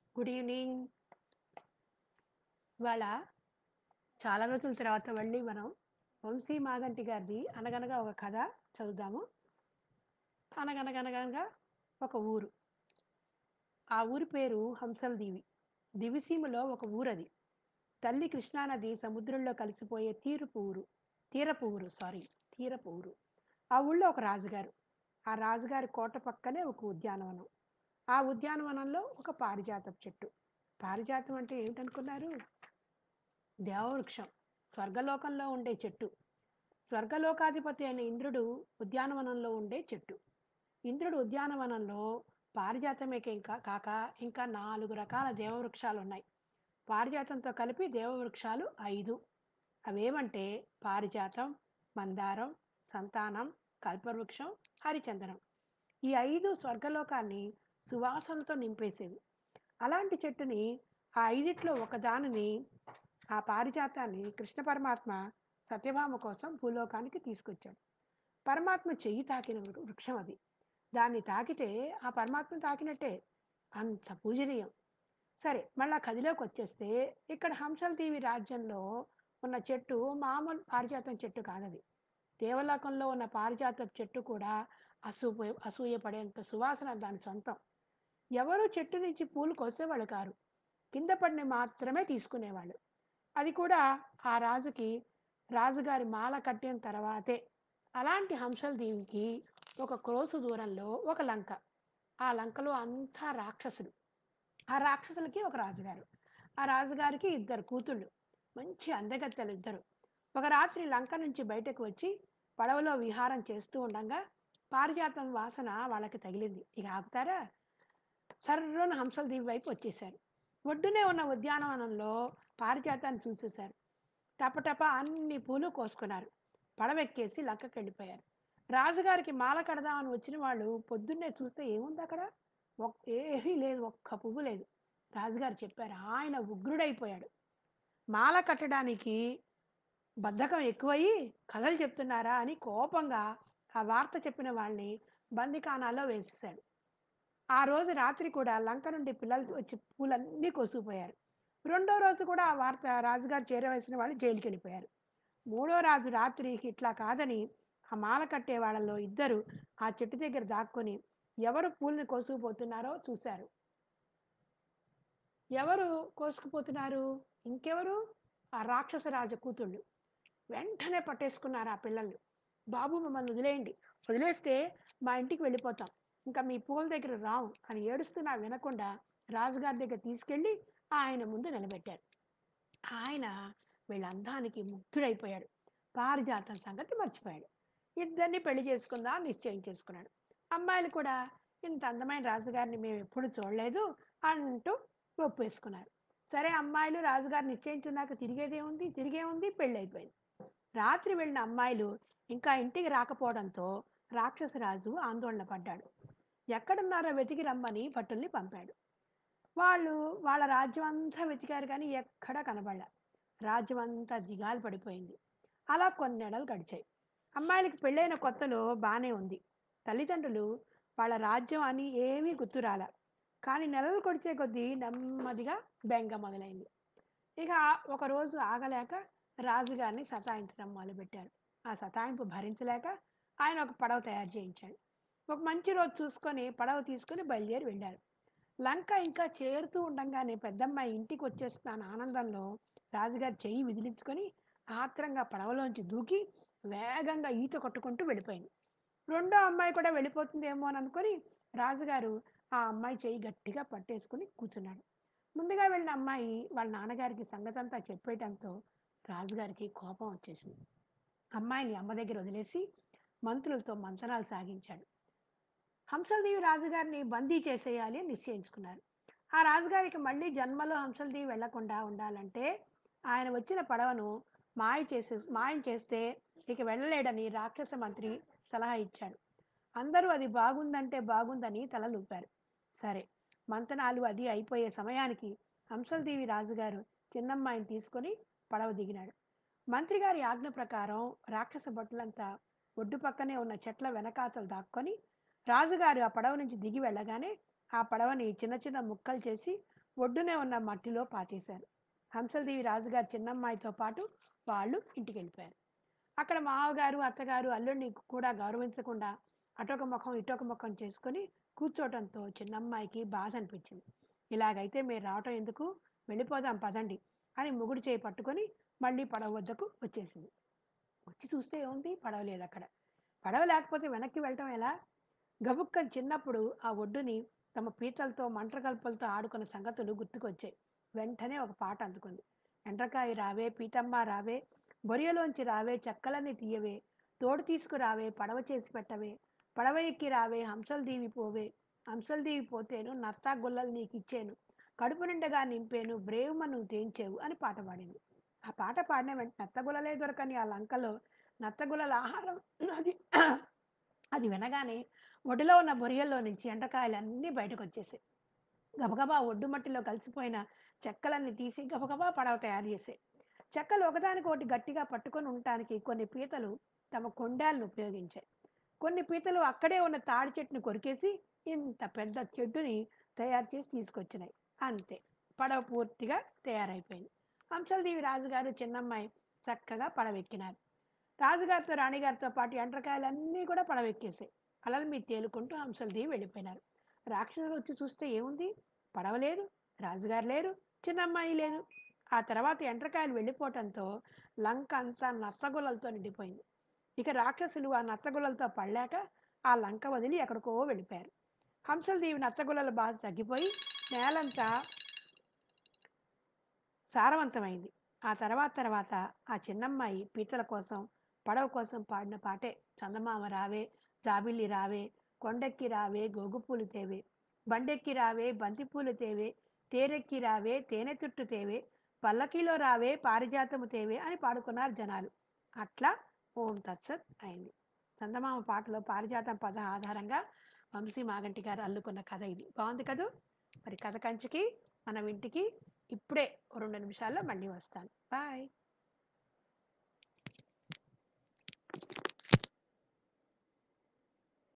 good evening ఇవాళ చాలా రోజుల తర్వాత మళ్ళీ మనం వంశీ మాగంటి గారిది అనగనగా ఒక కథ చదువుదాము అనగనగనగనగా ఒక ఊరు ఆ ఊరి పేరు హంసల దీవి దివిసీమలో ఒక ఊరది తల్లి కృష్ణానది సముద్రంలో కలిసిపోయే తీరపు ఊరు తీరపు ఊరు సారీ తీరపు ఊరు ఆ ఊళ్ళో ఒక రాజుగారు ఆ రాజుగారి కోట పక్కనే ఒక ఉద్యానవనం ఆ ఉద్యానవనంలో ఒక పారిజాతపు చెట్టు పారిజాతం అంటే ఏమిటనుకున్నారు దేవవృక్షం స్వర్గలోకంలో ఉండే చెట్టు స్వర్గలోకాధిపతి అయిన ఇంద్రుడు ఉద్యానవనంలో ఉండే చెట్టు ఇంద్రుడు ఉద్యానవనంలో పారిజాతమే ఇంకా కాక ఇంకా నాలుగు రకాల దేవవృక్షాలు ఉన్నాయి పారిజాతంతో కలిపి దేవవృక్షాలు ఐదు అవేమంటే పారిజాతం మందారం సంతానం కల్పవృక్షం హరిచందనం ఈ ఐదు స్వర్గలోకాన్ని సువాసనతో నింపేసేవి అలాంటి చెట్టుని ఆ ఐదిట్లో ఒకదానిని ఆ పారిజాతాన్ని కృష్ణ పరమాత్మ సత్యభామ కోసం భూలోకానికి తీసుకొచ్చాడు పరమాత్మ చెయ్యి తాకిన వృ- వృక్షం అది దాన్ని తాకితే ఆ పరమాత్మ తాకినట్టే అంత పూజనీయం సరే మళ్ళా కదిలోకి వచ్చేస్తే ఇక్కడ హంసల దేవి రాజ్యంలో ఉన్న చెట్టు మామూలు పారిజాతం చెట్టు కాదది దేవలోకంలో ఉన్న పారిజాత చెట్టు కూడా అసూయ అసూయపడేంత సువాసన దాని సొంతం ఎవరు చెట్టు నుంచి పూలు కోసేవాళ్ళు కారు కింద పడిన మాత్రమే తీసుకునేవాళ్ళు అది కూడా ఆ రాజుకి రాజుగారి మాల కట్టిన తర్వాతే అలాంటి హంసల దేవికి ఒక క్రోసు దూరంలో ఒక లంక ఆ లంకలో అంతా రాక్షసులు ఆ రాక్షసులకి ఒక రాజుగారు ఆ రాజుగారికి ఇద్దరు కూతుళ్ళు మంచి అందగత్తెలు ఇద్దరు ఒక రాత్రి లంక నుంచి బయటకు వచ్చి పడవలో విహారం చేస్తూ ఉండగా పారిజాతం వాసన వాళ్ళకి తగిలింది ఇక ఆగుతారా సర్రున హంసల దీవి వైపు వచ్చేసారు ఒడ్డునే ఉన్న ఉద్యానవనంలో పారిజాతాన్ని చూసేశారు టపటప అన్ని పూలు కోసుకున్నారు పడవెక్కేసి లంకకి వెళ్ళిపోయారు రాజుగారికి మాల కడదామని వచ్చిన వాళ్ళు పొద్దున్నే చూస్తే ఏముంది అక్కడ ఒక్- ఏమీ లేదు ఒక్క పువ్వు లేదు రాజుగారు చెప్పారు ఆయన ఉగ్రుడైపోయాడు మాల కట్టడానికి బద్ధకం ఎక్కువయ్యి కథలు చెప్తున్నారా అని కోపంగా ఆ వార్త చెప్పిన వాళ్ళని బందికానాల్లో వేసేశాడు ఆ రోజు రాత్రి కూడా లంక నుండి పిల్లలు వచ్చి పూలన్నీ కోసుకుపోయారు రెండో రోజు కూడా ఆ వార్త రాజుగారు చేరవలసిన వాళ్ళు జైలుకి వెళ్ళిపోయారు మూడో రాజు రాత్రి ఇట్లా కాదని ఆ మాల కట్టే వాళ్ళలో ఇద్దరు ఆ చెట్టు దగ్గర దాక్కొని ఎవరు పూల్ని కోసుకుపోతున్నారో చూశారు ఎవరు కోసుకుపోతున్నారు ఇంకెవరు ఆ రాక్షస రాజ కూతుళ్ళు వెంటనే పట్టేసుకున్నారు ఆ పిల్లల్ని బాబు మమ్మల్ని వదిలేయండి వదిలేస్తే మా ఇంటికి వెళ్ళిపోతాం ఇంకా మీ పూల దగ్గర రావు అని ఏడుస్తున్నా వినకుండా రాజుగారి దగ్గర తీసుకెళ్ళి ఆయన ముందు నిలబెట్టారు ఆయన వీళ్ళ అందానికి ముగ్ధుడైపోయాడు పారిజాతం సంగతి మర్చిపోయాడు ఇద్దరిని పెళ్లి చేసుకుందాం అని నిశ్చయం చేసుకున్నాడు అమ్మాయిలు కూడా ఇంత అందమైన రాజుగారిని మేము ఎప్పుడు చూడలేదు అంటూ ఒప్పేసుకున్నారు సరే అమ్మాయిలు రాజుగారు నిశ్చయించున్నాక తిరిగేదే ఉంది తిరిగే ఉంది పెళ్ళి అయిపోయింది రాత్రి వెళ్ళిన అమ్మాయిలు ఇంకా ఇంటికి రాకపోవడంతో రాక్షసరాజు ఆందోళన పడ్డాడు ఎక్కడున్నారో వెతికి రమ్మని భటుల్ని పంపాడు వాళ్ళు వాళ్ళ రాజ్యం అంతా వెతికారు కానీ ఎక్కడా కనబడలే రాజ్యం అంతా దిగాలు పడిపోయింది అలా కొన్ని నెలలు గడిచాయి అమ్మాయిలకి పెళ్ళైన కొత్తలో బాగానే ఉంది తల్లిదండ్రులు వాళ్ళ రాజ్యం అని ఏమీ గుర్తురాల కానీ నెలలు కొడిచే కొద్దీ నెమ్మదిగా బెంగ మొదలైంది ఇక ఒకరోజు ఆగలేక రాజుగారిని సతాయించడం మొదలుపెట్టారు ఆ సతాయింపు భరించలేక ఆయన ఒక పడవ తయారు చేయించాడు ఒక మంచి రోజు చూసుకొని పడవ తీసుకొని బయలుదేరి వెళ్ళారు లంక ఇంకా చేరుతూ ఉండంగానే పెద్దమ్మాయి ఇంటికి వచ్చేస్తున్న ఆనందంలో రాజుగారు చెయ్యి విదిలించుకొని ఆత్రంగా పడవలోంచి దూకి వేగంగా ఈత కొట్టుకుంటూ వెళ్ళిపోయింది రెండో అమ్మాయి కూడా వెళ్ళిపోతుందేమో అని అనుకొని రాజుగారు ఆ అమ్మాయి చెయ్యి గట్టిగా పట్టేసుకుని కూర్చున్నాడు ముందుగా వెళ్ళిన అమ్మాయి వాళ్ళ నాన్నగారికి సంగతంతా చెప్పేయడంతో రాజుగారికి కోపం వచ్చేసింది అమ్మాయిని అమ్మ దగ్గర వదిలేసి మంత్రులతో మంతనాలు సాగించాడు హంసలదేవి రాజుగారిని బందీ చేసేయాలి అని నిశ్చయించుకున్నారు ఆ రాజుగారికి మళ్ళీ జన్మలో హంసలదేవి వెళ్లకుండా ఉండాలంటే ఆయన వచ్చిన పడవను మాయ చేసే మాయం చేస్తే ఇక వెళ్ళలేడని రాక్షస మంత్రి సలహా ఇచ్చాడు అందరూ అది బాగుందంటే బాగుందని తలలూపారు సరే మంతనాలు అది అయిపోయే సమయానికి హంసలదేవి రాజుగారు చిన్నమ్మాయిని తీసుకొని పడవ దిగినాడు మంత్రి గారి ఆజ్ఞ ప్రకారం రాక్షస భటులంతా ఒడ్డు పక్కనే ఉన్న చెట్ల వెనకాతలు దాక్కొని రాజుగారు ఆ పడవ నుంచి దిగి వెళ్ళగానే ఆ పడవని చిన్న చిన్న ముక్కలు చేసి ఒడ్డునే ఉన్న మట్టిలో పాతేశారు హంసలదేవి రాజుగారు చిన్నమ్మాయితో పాటు వాళ్ళు ఇంటికి వెళ్ళిపోయారు అక్కడ మావగారు అత్తగారు అల్లుడిని కూడా గౌరవించకుండా అటొక ముఖం ఇటొక ముఖం చేసుకొని కూర్చోవడంతో చిన్నమ్మాయికి బాధ అనిపించింది ఇలాగైతే మీరు రావటం ఎందుకు వెళ్ళిపోదాం పదండి అని ముగుడు చేయి పట్టుకొని మళ్ళీ పడవ వద్దకు వచ్చేసింది వచ్చి చూస్తే ఏముంది పడవ లేదు అక్కడ పడవ లేకపోతే వెనక్కి వెళ్ళటం ఎలా గబుక్కని చిన్నప్పుడు ఆ ఒడ్డుని తమ పీతలతో మంటగల్పలతో ఆడుకున్న సంగతులు గుర్తుకొచ్చాయి వెంటనే ఒక పాట అందుకుంది ఎండ్రకాయ రావే పీతమ్మ రావే బొరియలోంచి రావే చెక్కలన్నీ తీయవే తోడు తీసుకురావే పడవ చేసి పెట్టవే పడవ ఎక్కి రావే హంసలు దీవి పోవే హంసలు దీవి పోతేను నత్తా గుల్లలు నీకు ఇచ్చాను కడుపు నిండగా నింపేను బ్రేవుమ నువ్వు తేంచేవు అని పాట పాడింది ఆ పాట పాడిన వెంట నత్తగుల్లలే దొరకని ఆ లంకలో నత్తగుల్లల ఆహారం అది అది వినగానే ఒడిలో ఉన్న బొరియల్లో నుంచి ఎండకాయలన్నీ బయటకు వచ్చేసాయి గబగబా ఒడ్డు మట్టిలో కలిసిపోయిన చెక్కలన్నీ తీసి గబగబా పడవ తయారు చేసాయి చెక్కలు ఒకదానికొకటి గట్టిగా పట్టుకొని ఉండటానికి కొన్ని పీతలు తమ కొండాలను ఉపయోగించాయి కొన్ని పీతలు అక్కడే ఉన్న తాడి చెట్టును కొరికేసి ఇంత పెద్ద చెట్టుని తయారు చేసి తీసుకొచ్చినాయి అంతే పడవ పూర్తిగా తయారైపోయింది హంసలదేవి రాజుగారు చిన్నమ్మాయి చక్కగా పడవెక్కినారు రాజుగారితో రాణిగారితో పాటు ఎండ్రకాయలన్నీ కూడా పడవెక్కేసాయి అలల మీద తేలుకుంటూ హంసలదేవి వెళ్ళిపోయినారు రాక్షసులు వచ్చి చూస్తే ఏముంది పడవ లేదు రాజుగారు లేరు చిన్నమ్మాయి లేదు ఆ తర్వాత ఎండ్రకాయలు వెళ్ళిపోవటంతో లంక అంతా నత్తగుల్లలతో నిండిపోయింది ఇక రాక్షసులు ఆ నత్తగుల్లలతో పడలేక ఆ లంక వదిలి ఎక్కడికో వెళ్ళిపోయారు హంసలదేవి నత్తగుల్లల బాధ తగ్గిపోయి నేలంతా సారవంతమైంది ఆ తర్వాత తర్వాత ఆ చిన్నమ్మాయి పీతల కోసం పడవ కోసం పాడిన పాటే చందమామ రావే జాబిల్లి రావే కొండెక్కి రావే గోగుపూలు తేవే బండెక్కి రావే బంతిపూలు తేవే తేరెక్కి రావే తేనె తుట్టు తేవే పల్లకీలో రావే పారిజాతము తేవే అని పాడుకున్నారు జనాలు అట్లా ఓం తత్సత్ అయింది చందమామ పాటలో పారిజాతం పద ఆధారంగా వంశీ మాగంటి గారు అల్లుకున్న కథ ఇది బాగుంది కదూ మరి కథ కంచికి మనం ఇంటికి ఇప్పుడే ఓ రెండు నిమిషాల్లో మళ్ళీ వస్తాను బాయ్